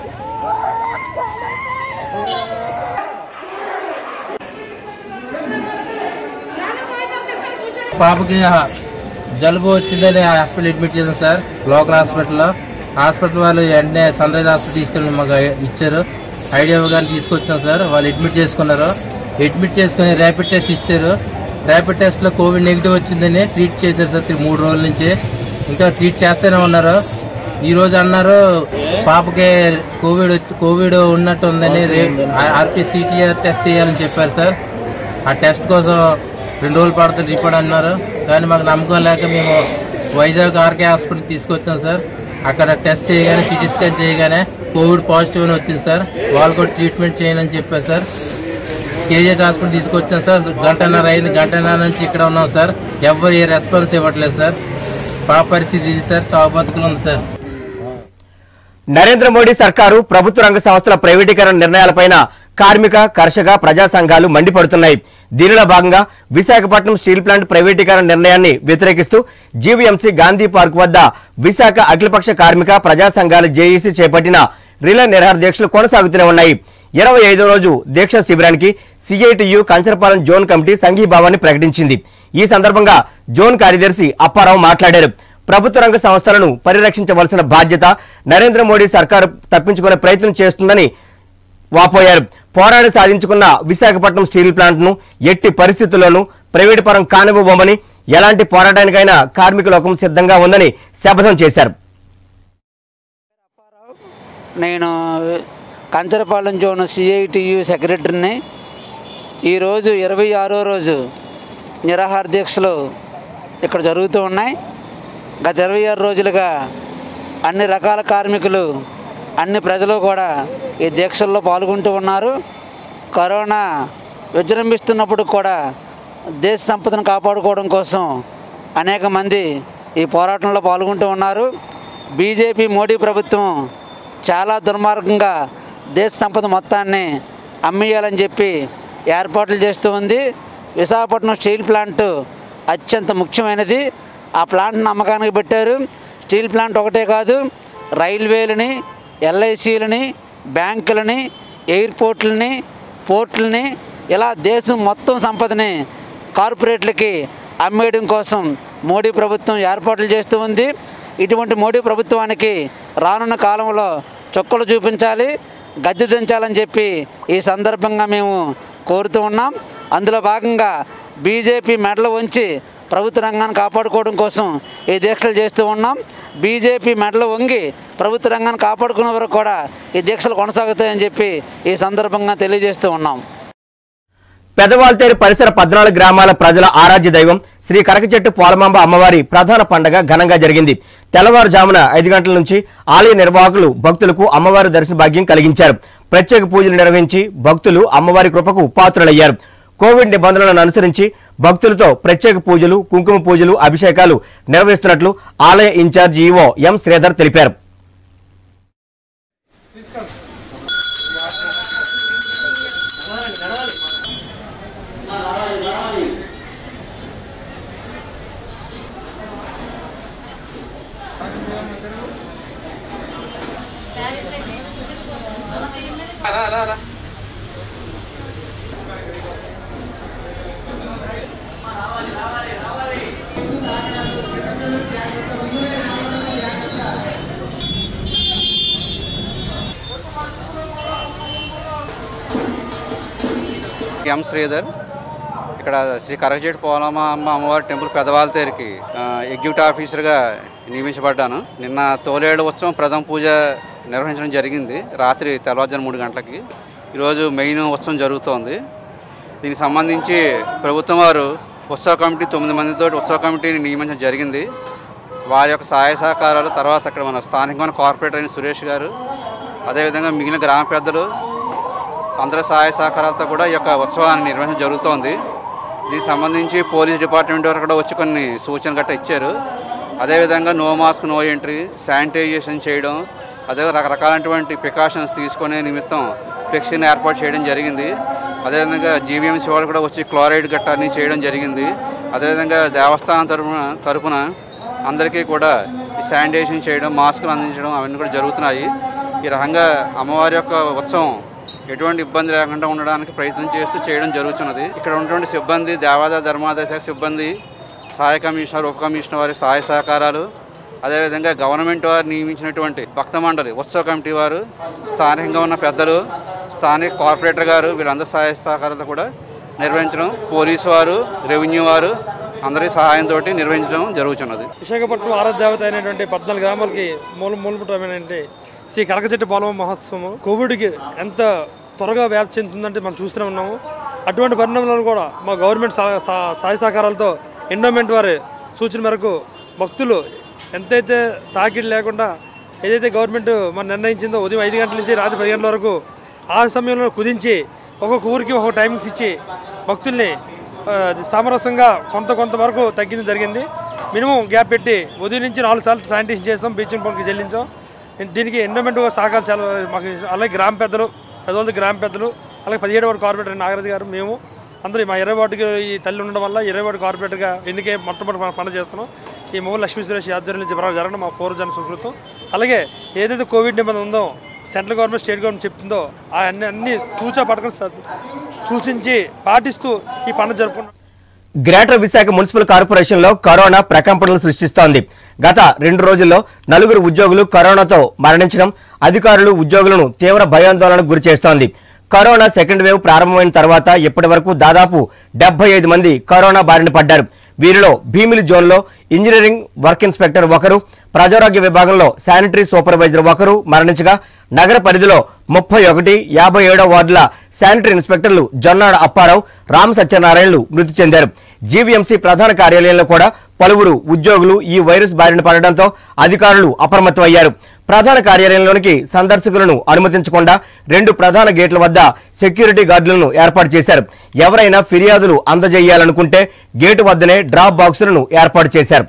Speaker 12: పాపకి జలుబు వచ్చిందని హాస్పిటల్ అడ్మిట్ చేశాం సార్ లోకల్ హాస్పిటల్లో హాస్పిటల్ వాళ్ళు వెంటనే సన్ రైజ్ హాస్పిటల్ తీసుకెళ్ళి మాకు ఇచ్చారు ఐడియా గారిని తీసుకొచ్చాం సార్ వాళ్ళు అడ్మిట్ చేసుకున్నారు అడ్మిట్ చేసుకుని ర్యాపిడ్ టెస్ట్ ఇచ్చారు ర్యాపిడ్ టెస్ట్లో కోవిడ్ నెగిటివ్ వచ్చిందని ట్రీట్ చేశారు సార్ త్రీ- మూడు రోజుల నుంచి ఇంకా ట్రీట్ చేస్తూనే ఉన్నారు ఈ రోజు అన్నారు పాపకి కోవిడ్ వచ్చి కోవిడ్ ఉన్నట్టు ఉందని ఆర్పీసీటీఆర్ టెస్ట్ చేయాలని చెప్పారు సార్ ఆ టెస్ట్ కోసం రెండు రోజులు పడుతుంది రిపోర్ట్ అన్నారు కానీ మాకు నమ్మకం లేక మేము వైజాగ్ ఆర్కే హాస్పిటల్ తీసుకొచ్చాం సార్ అక్కడ టెస్ట్ చేయగానే సిటీ స్కాన్ చేయగానే కోవిడ్ పాజిటివ్ అని వచ్చింది సార్ వాళ్ళు కూడా ట్రీట్మెంట్ చేయనని చెప్పారు సార్ కేజీహెచ్ హాస్పిటల్ తీసుకొచ్చాం సార్ గంటన్నర అయింది గంటన్నర నుంచి ఇక్కడ ఉన్నాం సార్ ఎవరు ఏ రెస్పాన్స్ ఇవ్వట్లేదు సార్ పాప పరిస్థితి ఇది సార్ చావు బతుకులు ఉంది సార్
Speaker 1: నరేంద్ర మోడీ సర్కారు ప్రభుత్వ రంగ సంస్థల ప్రైవేటీకరణ నిర్ణయాలపైన కార్మిక కర్షక ప్రజా సంఘాలు మండిపడుతున్నాయి దీనిలో భాగంగా విశాఖపట్నం స్టీల్ ప్లాంట్ ప్రైవేటీకరణ నిర్ణయాన్ని వ్యతిరేకిస్తూ జీవీఎంసీ గాంధీ పార్క్ వద్ద విశాఖ అఖిలపక్ష కార్మిక ప్రజా సంఘాల జేఈసీ చేపట్టిన రిలే నిరహార దీక్షలు కొనసాగుతూనే ఉన్నాయి ఇరవై ఐదో రోజు దీక్ష శిబిరానికి సిఐటియు కంచరపాలెం జోన్ కమిటీ సంఘీభావాన్ని ప్రకటించింది ఈ సందర్భంగా జోన్ కార్యదర్శి అప్పారావు మాట్లాడారు ప్రభుత్వ రంగ సంస్థలను పరిరక్షించవలసిన బాధ్యత నరేంద్ర మోడీ సర్కారు తప్పించుకునే ప్రయత్నం చేస్తుందని వాపోయారు పోరాడి సాధించుకున్న విశాఖపట్నం స్టీల్ ప్లాంట్ ను ఎట్టి పరిస్థితుల్లోనూ ప్రైవేటు పరం కానివ్వబోమని ఎలాంటి పోరాటానికైనా కార్మిక లోకం సిద్ధంగా ఉందని శపథం చేశారు
Speaker 13: నేను కంచరపాలెం జోన్ సిఐటియు సెక్రటరీని ఈరోజు ఇరవై ఆరో రోజు నిరాహార దీక్షలు ఇక్కడ జరుగుతూ ఉన్నాయి గత ఇరవై ఆరు రోజులుగా అన్ని రకాల కార్మికులు అన్ని ప్రజలు కూడా ఈ దీక్షల్లో పాల్గొంటూ ఉన్నారు కరోనా విజృంభిస్తున్నప్పుడు కూడా దేశ సంపదను కాపాడుకోవడం కోసం అనేక మంది ఈ పోరాటంలో పాల్గొంటూ ఉన్నారు బీజేపీ మోడీ ప్రభుత్వం చాలా దుర్మార్గంగా దేశ సంపద మొత్తాన్ని అమ్మేయాలని చెప్పి ఏర్పాట్లు చేస్తూ ఉంది విశాఖపట్నం స్టీల్ ప్లాంట్ అత్యంత ముఖ్యమైనది ఆ ప్లాంట్ని అమ్మకానికి పెట్టారు స్టీల్ ప్లాంట్ ఒకటే కాదు రైల్వేలని ఎల్ఐసీలని బ్యాంకులని ఎయిర్పోర్ట్లని పోర్టులని ఇలా దేశం మొత్తం సంపదని కార్పొరేట్లకి అమ్మేయడం కోసం మోడీ ప్రభుత్వం ఏర్పాట్లు చేస్తూ ఉంది ఇటువంటి మోడీ ప్రభుత్వానికి రానున్న కాలంలో చుక్కలు చూపించాలి గద్దె దించాలని చెప్పి ఈ సందర్భంగా మేము కోరుతూ ఉన్నాం అందులో భాగంగా బీజేపీ మెడలు వంచి ప్రభుత్వ రంగాన్ని కాపాడుకోవడం కోసం ఈ దీక్షలు చేస్తూ ఉన్నాం బీజేపీ మెడలు వంగి ప్రభుత్వ రంగాన్ని కాపాడుకునే వరకు కూడా ఈ దీక్షలు కొనసాగుతాయని చెప్పి ఈ సందర్భంగా తెలియజేస్తూ ఉన్నాం
Speaker 1: పెదవాల్తేరు పరిసర పద్నాలుగు గ్రామాల ప్రజల ఆరాధ్య దైవం శ్రీ కరకచెట్టు పోలమాంబ అమ్మవారి ప్రధాన పండగ ఘనంగా జరిగింది తెల్లవారుజామున ఐదు గంటల నుంచి ఆలయ నిర్వాహకులు భక్తులకు అమ్మవారి దర్శన భాగ్యం కలిగించారు ప్రత్యేక పూజలు నిర్వహించి భక్తులు అమ్మవారి కృపకు పాత్రులయ్యారు కోవిడ్ నిబంధనలను అనుసరించి భక్తులతో ప్రత్యేక పూజలు కుంకుమ పూజలు అభిషేకాలు నిర్వహిస్తున్నట్లు ఆలయ ఇన్ఛార్జ్ ఈవో ఎం శ్రీధర్ తెలిపారు
Speaker 14: ఎం శ్రీధర్ ఇక్కడ శ్రీ కరగజేటి పోలమ్మ అమ్మ అమ్మవారి టెంపుల్ పెదవాలతేరికి ఆ, ఎగ్జిక్యూటివ్ ఆఫీసర్గా నియమించబడ్డాను నిన్న తోలేడు ఉత్సవం ప్రథమ పూజ నిర్వహించడం జరిగింది రాత్రి తెల్లవారుజాము మూడు గంటలకి ఈరోజు మెయిన్ ఉత్సవం జరుగుతోంది దీనికి సంబంధించి ప్రభుత్వం వారు ఉత్సవ కమిటీ తొమ్మిది మందితో ఉత్సవ కమిటీని నియమించడం జరిగింది వారి యొక్క సహాయ సహకారాలు తర్వాత అక్కడ మన స్థానికమైన కార్పొరేటర్ అయిన సురేష్ గారు అదేవిధంగా మిగిలిన గ్రామ పెద్దలు అందరి సహాయ సహకారాలతో కూడా ఈ యొక్క ఉత్సవాన్ని నిర్వహించడం జరుగుతోంది దీనికి సంబంధించి పోలీస్ డిపార్ట్మెంట్ వారు కూడా వచ్చి కొన్ని సూచనలు గట్రా ఇచ్చారు అదేవిధంగా no mask no entry sanitisation చేయడం అదే రకరకాలైనటువంటి ప్రికాషన్స్ తీసుకునే నిమిత్తం ఫ్లెక్సీని ఏర్పాటు చేయడం జరిగింది అదేవిధంగా జీవీఎంసీ వాళ్ళు కూడా వచ్చి క్లోరైడ్ గట్రా అన్ని చేయడం జరిగింది అదేవిధంగా దేవస్థానం తరపున తరపున అందరికీ కూడా ఈ శానిటైజేషన్ చేయడం మాస్కులు అందించడం అవన్నీ కూడా జరుగుతున్నాయి ఈ రకంగా అమ్మవారి యొక్క ఉత్సవం ఎటువంటి ఇబ్బంది లేకుండా ఉండడానికి ప్రయత్నం చేస్తూ చేయడం జరుగుతున్నది ఇక్కడ ఉన్నటువంటి సిబ్బంది దేవాదాయ ధర్మాదాయ శాఖ సిబ్బంది సహాయ కమిషనర్ ఉప కమిషనర్ వారి సహాయ సహకారాలు అదేవిధంగా గవర్నమెంట్ వారు నియమించినటువంటి భక్త మండలి ఉత్సవ కమిటీ వారు స్థానికంగా ఉన్న పెద్దలు స్థానిక కార్పొరేటర్ గారు వీళ్ళందరి సహాయ సహకారాలతో కూడా నిర్వహించడం పోలీసు వారు రెవెన్యూ వారు అందరి సహాయంతో నిర్వహించడం జరుగుతున్నది
Speaker 15: విశాఖపట్నం ఆరాధ దేవత అయినటువంటి పద్నాలుగు గ్రామాలకి మూల మూలపుటమైనటువంటి శ్రీ కరకచెట్టు పొలం మహోత్సవం కోవిడ్కి ఎంత త్వరగా వ్యాప్తి చెందుతుందంటే మనం చూస్తూనే ఉన్నాము అటువంటి పరిణామాలు కూడా మా గవర్నమెంట్ సహ- సహ- సహాయ సహకారాలతో ఎండోమెంట్ వారి సూచన మేరకు భక్తులు ఎంతైతే తాకిడి లేకుండా ఏదైతే గవర్నమెంట్ మన నిర్ణయించిందో ఉదయం ఐదు గంటల నుంచి రాత్రి పది గంటల వరకు ఆ సమయంలో కుదించి ఒక్కొక్క ఊరికి ఒక్కొక్క టైమింగ్స్ ఇచ్చి భక్తుల్ని ఆ, సామరస్యంగా కొంత కొంత వరకు తగ్గించడం జరిగింది మినిమం గ్యాప్ పెట్టి ఉదయం నుంచి నాలుగు సార్లు శానిటేషన్ చేస్తాం బ్లీచింగ్ పౌడర్కి చెల్లించాం దీనికి ఎన్విరాన్మెంట్ సహకారం చాలా మాకు అలాగే గ్రామ పెద్దలు పెద్దవాళ్ళ గ్రామ పెద్దలు అలాగే పదిహేడు వార్డు కార్పొరేటర్ నాగరాజు గారు మేము అందరూ మా ఇరవై వార్డుకి ఈ తల్లి ఉండడం వల్ల ఇరవై వార్డు కార్పొరేటర్గా ఎన్నికే మొట్టమొదటి ప- పని చేస్తున్నాం ఈ మూల లక్ష్మీ సురేష్ ఆధ్వర్యంలో జర- జరగడం మా పూర్వజన సుకృతం అలాగే ఏదైతే కోవిడ్ నిబంధన ఉందో సెంట్రల్ గవర్నమెంట్ స్టేట్ గవర్నమెంట్ చెప్తుందో ఆ అన్ని అన్ని తూచా పథకం సూచించి పాటిస్తూ ఈ పండుగ జరుపుకుంటాం
Speaker 1: గ్రేటర్ విశాఖ మున్సిపల్ కార్పొరేషన్ లో కరోనా ప్రకంపనలు సృష్టిస్తోంది గత రెండు రోజుల్లో నలుగురు ఉద్యోగులు కరోనాతో మరణించడం అధికారులు ఉద్యోగులను తీవ్ర భయాందోళనకు గురి చేస్తోంది కరోనా సెకండ్ వేవ్ ప్రారంభమైన తర్వాత ఇప్పటి వరకు దాదాపు డెబ్బై ఐదు మంది కరోనా బారిన పడ్డారు వీరిలో భీమిలి జోన్లో ఇంజనీరింగ్ వర్క్ ఇన్స్పెక్టర్ ఒకరు ప్రజారోగ్య విభాగంలో శానిటరీ సూపర్వైజర్ ఒకరు మరణించగా నగర పరిధిలో ముప్పై ఒకటి యాభై ఏడో వార్డుల శానిటరీ ఇన్స్పెక్టర్లు జొన్నాడ అప్పారావు రామ్ సత్యనారాయణలు మృతి చెందారు జీవీఎంసీ ప్రధాన కార్యాలయంలో కూడా పలువురు ఉద్యోగులు ఈ వైరస్ బారిన పడడంతో అధికారులు అప్రమత్తమయ్యారు ప్రధాన కార్యాలయంలోనికి సందర్శకులను అనుమతించకుండా రెండు ప్రధాన గేట్ల వద్ద సెక్యూరిటీ గార్డులను ఏర్పాటు చేశారు ఎవరైనా ఫిర్యాదులు అందజేయాలనుకుంటే గేటు వద్దనే డ్రాప్ బాక్సులను ఏర్పాటు చేశారు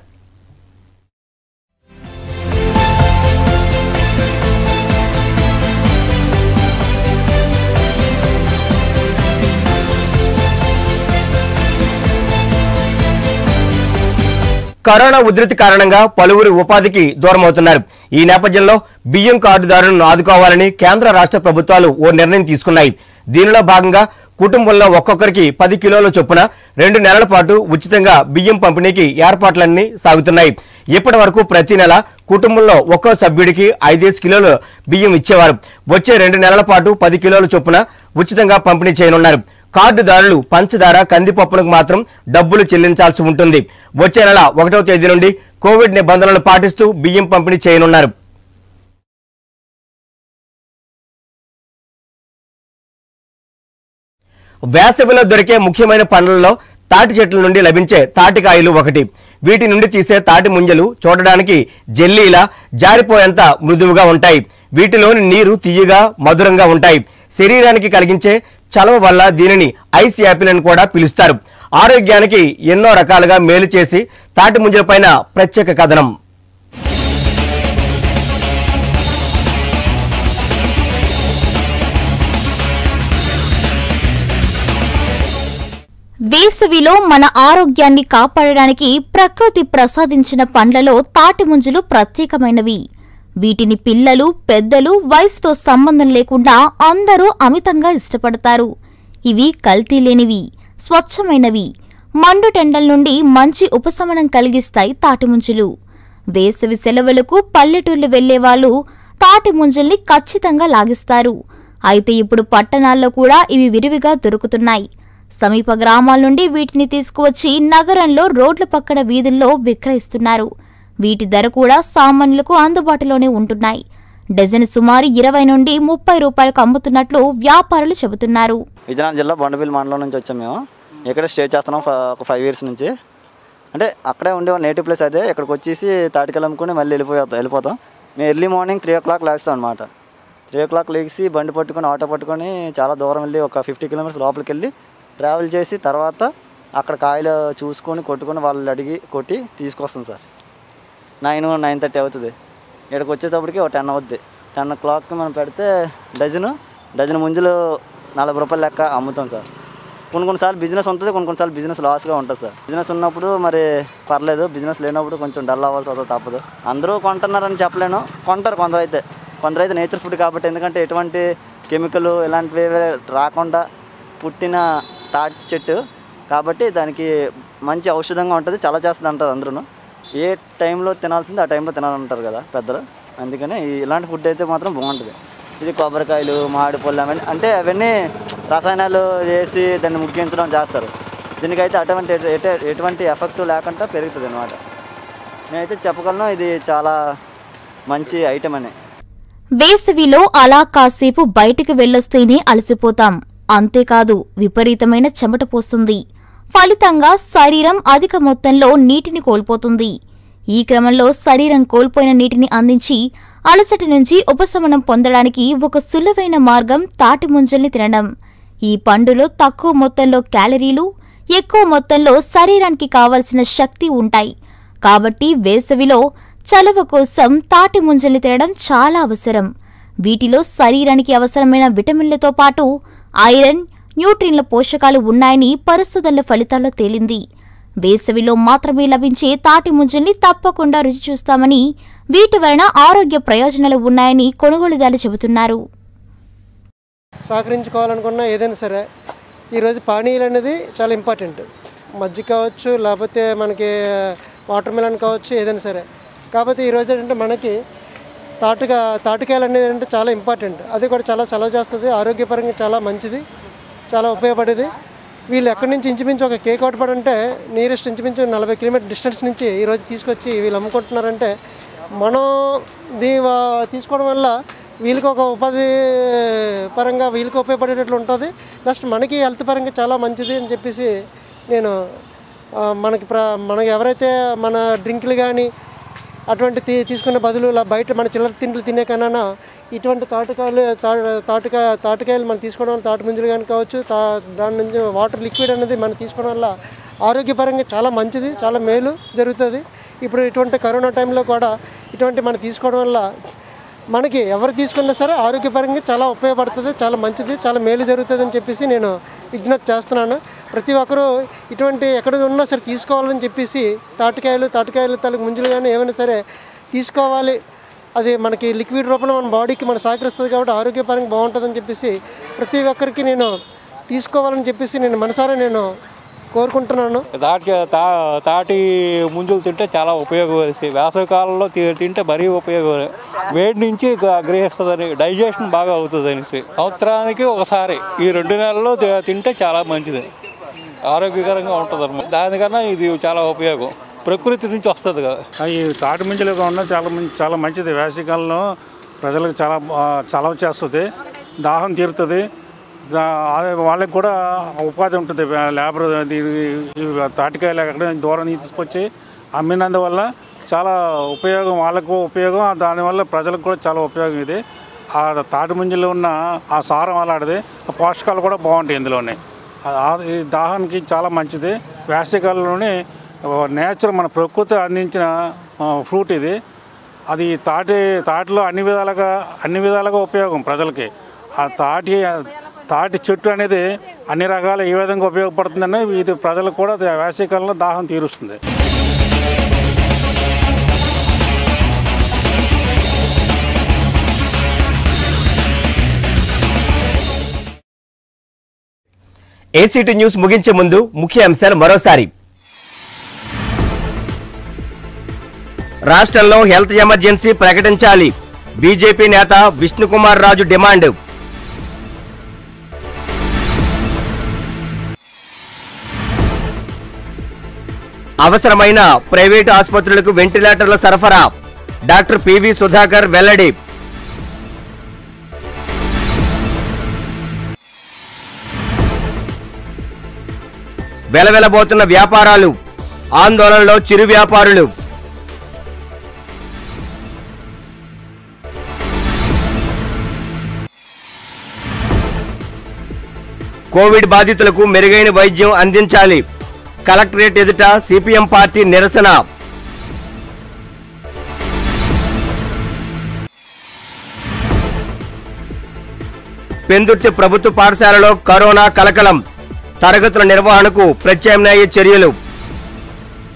Speaker 1: కరోనా ఉధృతి కారణంగా పలువురు ఉపాధికి దూరమవుతున్నారు ఈ నేపథ్యంలో బియ్యం కార్డుదారులను ఆదుకోవాలని కేంద్ర రాష్ట్ర ప్రభుత్వాలు ఓ నిర్ణయం తీసుకున్నాయి దీనిలో భాగంగా కుటుంబంలో ఒక్కొక్కరికి పది కిలోల చొప్పున రెండు నెలల పాటు ఉచితంగా బియ్యం పంపిణీకి ఏర్పాట్లన్నీ సాగుతున్నాయి ఇప్పటి వరకు ప్రతి నెల కుటుంబంలో ఒక్కో సభ్యుడికి ఐదేసి కిలోలు బియ్యం ఇచ్చేవారు వచ్చే రెండు నెలల పాటు పది కిలోల చొప్పున ఉచితంగా పంపిణీ చేయనున్నారు కార్డుదారులు పంచదార కందిపప్పులకు మాత్రం డబ్బులు చెల్లించాల్సి ఉంటుంది వచ్చే నెల ఒకటవ తేదీ నుండి కోవిడ్ నిబంధనలు పాటిస్తూ బియ్యం పంపిణీ చేయనున్నారు వేసవిలో దొరికే ముఖ్యమైన పండ్లలో తాటి చెట్ల నుండి లభించే తాటికాయలు ఒకటి వీటి నుండి తీసే తాటి ముంజలు చూడడానికి జెల్లీలా జారిపోయేంత మృదువుగా ఉంటాయి వీటిలోని నీరు తీయగా మధురంగా ఉంటాయి శరీరానికి కలిగించే చలవ వల్ల దీనిని ఐస్ యాపిల్ అని కూడా పిలుస్తారు ఆరోగ్యానికి ఎన్నో రకాలుగా మేలు చేసి తాటి ముంజలపైన ప్రత్యేక కథనం
Speaker 16: వేసవిలో మన ఆరోగ్యాన్ని కాపాడడానికి ప్రకృతి ప్రసాదించిన పండ్లలో తాటి ముంజలు ప్రత్యేకమైనవి వీటిని పిల్లలు పెద్దలు వయసుతో సంబంధం లేకుండా అందరూ అమితంగా ఇష్టపడతారు ఇవి కల్తీ లేనివి స్వచ్ఛమైనవి మండుటెండల నుండి మంచి ఉపశమనం కలిగిస్తాయి తాటిముంజలు వేసవి సెలవులకు పల్లెటూర్లు వెళ్లేవాళ్లు తాటి ముంజల్ని ఖచ్చితంగా లాగిస్తారు అయితే ఇప్పుడు పట్టణాల్లో కూడా ఇవి విరివిగా దొరుకుతున్నాయి సమీప గ్రామాల నుండి వీటిని తీసుకువచ్చి నగరంలో రోడ్ల పక్కన వీధుల్లో విక్రయిస్తున్నారు వీటి ధర కూడా సామాన్యులకు అందుబాటులోనే ఉంటున్నాయి డజన్ సుమారు ఇరవై నుండి ముప్పై రూపాయలకు అమ్ముతున్నట్లు వ్యాపారులు చెబుతున్నారు
Speaker 17: విజయనగరం జిల్లా బండపల్లి మండలం నుంచి వచ్చాం మేము ఇక్కడ స్టే చేస్తున్నాం ఫ- ఒక ఫైవ్ ఇయర్స్ నుంచి అంటే అక్కడే ఉండే నేటివ్ ప్లేస్ అదే ఇక్కడికి వచ్చేసి తాటికలు అమ్ముకొని మళ్ళీ వెళ్ళిపోతాం వెళ్ళిపోతాం మేము early morning three o'clock లేస్తాం అనమాట త్రీ ఓ క్లాక్ లేచి బండి పట్టుకొని ఆటో పట్టుకొని చాలా దూరం వెళ్ళి ఒక ఫిఫ్టీ కిలోమీటర్స్ లోపలికి వెళ్ళి ట్రావెల్ చేసి తర్వాత అక్కడ కాయలు చూసుకొని కొట్టుకొని వాళ్ళు అడిగి కొట్టి తీసుకొస్తాం సార్ నైన్ నైన్ థర్టీ అవుతుంది ఇక్కడికి వచ్చేటప్పటికి ఒక టెన్ అవుద్ది టెన్ ఓ క్లాక్కి మనం పెడితే డజను డజన్ ముంజులు నలభై రూపాయలు లెక్క అమ్ముతాం సార్ కొన్ని కొన్నిసార్లు బిజినెస్ ఉంటుంది కొన్ని కొన్నిసార్లు బిజినెస్ లాస్గా ఉంటుంది సార్ బిజినెస్ ఉన్నప్పుడు మరి పర్లేదు బిజినెస్ లేనప్పుడు కొంచెం డల్ అవ్వాల్సి వస్తుంది తప్పదు అందరూ కొంటున్నారని చెప్పలేను కొంటారు కొందరు అయితే కొందరు అయితే నేచర్ ఫుడ్ కాబట్టి ఎందుకంటే ఎటువంటి కెమికల్ ఇలాంటివి ఏవీ రాకుండా పుట్టిన తాటి చెట్టు కాబట్టి దానికి మంచి ఔషధంగా ఉంటుంది చాలా చేస్తుంది అంటారు అందరూ ఏ టైంలో తినాల్సింది ఆ టైంలో తినాలంటారు కదా పెద్దలు అందుకని ఈ- ఇలాంటి ఫుడ్ అయితే మాత్రం బాగుంటుంది ఇది కొబ్బరికాయలు మామిడి పళ్ళు అవన్నీ అంటే అవన్నీ రసాయనాలు వేసి దాన్ని ముగ్గించడం చేస్తారు దీనికైతే అటువంటి ఎటు- ఎటు- ఎటువంటి ఎఫెక్ట్ లేకుండా పెరుగుతుంది అనమాట నేనైతే చెప్పగలను ఇది చాలా మంచి ఐటెం అని
Speaker 16: వేసవిలో అలా కాసేపు బయటికి వెళ్ళొస్తేనే అలసిపోతాం అంతేకాదు విపరీతమైన చెమట పోస్తుంది ఫలితంగా శరీరం అధిక మొత్తంలో నీటిని కోల్పోతుంది ఈ క్రమంలో శరీరం కోల్పోయిన నీటిని అందించి అలసట నుంచి ఉపశమనం పొందడానికి ఒక సులువైన మార్గం తాటి ముంజల్ని తినడం ఈ పండులో తక్కువ మొత్తంలో క్యాలరీలు ఎక్కువ మొత్తంలో శరీరానికి కావలసిన శక్తి ఉంటాయి కాబట్టి వేసవిలో చలవ కోసం తాటి ముంజల్ని తినడం చాలా అవసరం వీటిలో శరీరానికి అవసరమైన విటమిన్లతో పాటు ఐరన్ న్యూట్రిన్ల పోషకాలు ఉన్నాయని పరిశోధనల ఫలితాల్లో తేలింది వేసవిలో మాత్రమే లభించే తాటి ముంజల్ని తప్పకుండా రుచి చూస్తామని వీటి వలన ఆరోగ్య ప్రయోజనాలు ఉన్నాయని కొనుగోలుదారులు చెబుతున్నారు
Speaker 18: సహకరించుకోవాలనుకున్నా ఏదైనా సరే ఈరోజు పానీయాలు అనేది చాలా ఇంపార్టెంట్ మజ్జిగ కావచ్చు లేకపోతే మనకి వాటర్ మిలన్ కావచ్చు ఏదైనా సరే కాకపోతే ఈరోజు ఏంటంటే మనకి తాటుగా తాటికాయలు అనేది ఏంటంటే చాలా ఇంపార్టెంట్ అది కూడా చాలా సెలవు చేస్తుంది ఆరోగ్యపరంగా చాలా మంచిది చాలా ఉపయోగపడేది వీళ్ళు ఎక్కడి నుంచి ఇంచుమించు ఒక కేక్ అవుట్ అంటే నియరెస్ట్ ఇంచుమించు నలభై కిలోమీటర్ డిస్టెన్స్ నుంచి ఈరోజు తీసుకొచ్చి వీళ్ళు అమ్ముకుంటున్నారంటే మనం దీ వా- తీసుకోవడం వల్ల వీళ్ళకి ఒక ఉపాధి పరంగా వీళ్ళకి ఉపయోగపడేటట్లు ఉంటుంది నెక్స్ట్ మనకి హెల్త్ పరంగా చాలా మంచిది అని చెప్పేసి నేను ఆ, మనకి ప్ర మనకి ఎవరైతే మన డ్రింకులు కానీ అటువంటి తీ తీసుకునే బదులు ఇలా బయట మన చిల్లర తిండ్లు తినే కన్నా ఇటువంటి తాటికాయలు తా- తాటికాయ తాటికాయలు మనం తీసుకోవడం వల్ల తాటి ముంజలు కానీ కావచ్చు తా దాని నుంచి వాటర్ లిక్విడ్ అనేది మనం తీసుకోవడం వల్ల ఆరోగ్యపరంగా చాలా మంచిది చాలా మేలు జరుగుతుంది ఇప్పుడు ఇటువంటి కరోనా టైంలో కూడా ఇటువంటి మనం తీసుకోవడం వల్ల మనకి ఎవరు తీసుకున్నా సరే ఆరోగ్యపరంగా చాలా ఉపయోగపడుతుంది చాలా మంచిది చాలా మేలు జరుగుతుంది అని చెప్పేసి నేను విజ్ఞప్తి చేస్తున్నాను ప్రతి ఒక్కరూ ఇటువంటి ఎక్కడ ఉన్నా సరే తీసుకోవాలని చెప్పేసి తాటికాయలు తాటికాయలు తలకు ముంజులు కానీ ఏమైనా సరే తీసుకోవాలి అది మనకి లిక్విడ్ రూపంలో మన బాడీకి మన సహకరిస్తుంది కాబట్టి ఆరోగ్యపరంగా బాగుంటుందని చెప్పేసి ప్రతి ఒక్కరికి నేను తీసుకోవాలని చెప్పేసి నేను మనసారా నేను కోరుకుంటున్నాను
Speaker 19: తాటి తా తాటి ముంజులు తింటే చాలా ఉపయోగం వేసవి కాలంలో తి- తింటే మరీ ఉపయోగం వేడి నుంచి గ- గ్రహిస్తుందని డైజెషన్ బాగా అవుతుంది అనేసి సంవత్సరానికి ఒకసారి ఈ రెండు నెలల్లో తి- తింటే చాలా మంచిది ఆరోగ్యకరంగా ఉంటుంది అనమాట దానికన్నా ఇది చాలా ఉపయోగం ప్రకృతి నుంచి వస్తుంది కదా
Speaker 20: ఈ తాటి ముంజలుగా ఉన్న చాలా మంచి చాలా మంచిది వేసవికాలంలో ప్రజలకు చాలా ఆ, చలవ చేస్తుంది దాహం తీరుతుంది దా- అదే వాళ్ళకి కూడా ఉపాధి ఉంటుంది లేబర్ ఇది- ఈ తాటికాయలు ఎక్కడ దూరం నుంచి తీసుకొచ్చి అమ్మినందువల్ల చాలా ఉపయోగం వాళ్ళకు ఉపయోగం దానివల్ల ప్రజలకు కూడా చాలా ఉపయోగం ఇది ఆ తాటి ముంజలో ఉన్న ఆ సారం అలాంటిది ఆ పోషకాలు కూడా బాగుంటాయి ఇందులోనే ఆ- ఆ- ఈ దాహానికి చాలా మంచిది వేసవికాలంలోనే నేచర్ మన ప్రకృతి అందించిన ఫ్రూట్ ఇది అది తాటి తాటిలో అన్ని విధాలుగా అన్ని విధాలుగా ఉపయోగం ప్రజలకి ఆ తాటి తాటి చెట్టు అనేది అన్ని రకాల ఏ విధంగా ఉపయోగపడుతుందని ఇది ప్రజలకు కూడా వేసవికాలంలో దాహం తీరుస్తుంది
Speaker 1: ఏసీటీ న్యూస్ ముగించే ముందు ముఖ్య అంశాలు మరోసారి రాష్ట్రంలో హెల్త్ ఎమర్జెన్సీ ప్రకటించాలి బీజేపీ నేత విష్ణుకుమార్ రాజు డిమాండ్ అవసరమైన ప్రైవేటు ఆసుపత్రులకు వెంటిలేటర్ల సరఫరా డాక్టర్ పివి సుధాకర్ వెల్లడి వెలవెలబోతున్న వ్యాపారాలు ఆందోళనలో చిరు వ్యాపారులు కోవిడ్ బాధితులకు మెరుగైన వైద్యం అందించాలి కలెక్టరేట్ ఎదుట సిపిఎం పార్టీ నిరసన పెందుర్తి ప్రభుత్వ పాఠశాలలో కరోనా కలకలం తరగతుల నిర్వహణకు ప్రత్యామ్నాయ చర్యలు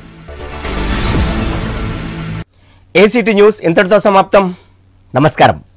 Speaker 1: ఏసీటీ న్యూస్ ఇంతటితో సమాప్తం నమస్కారం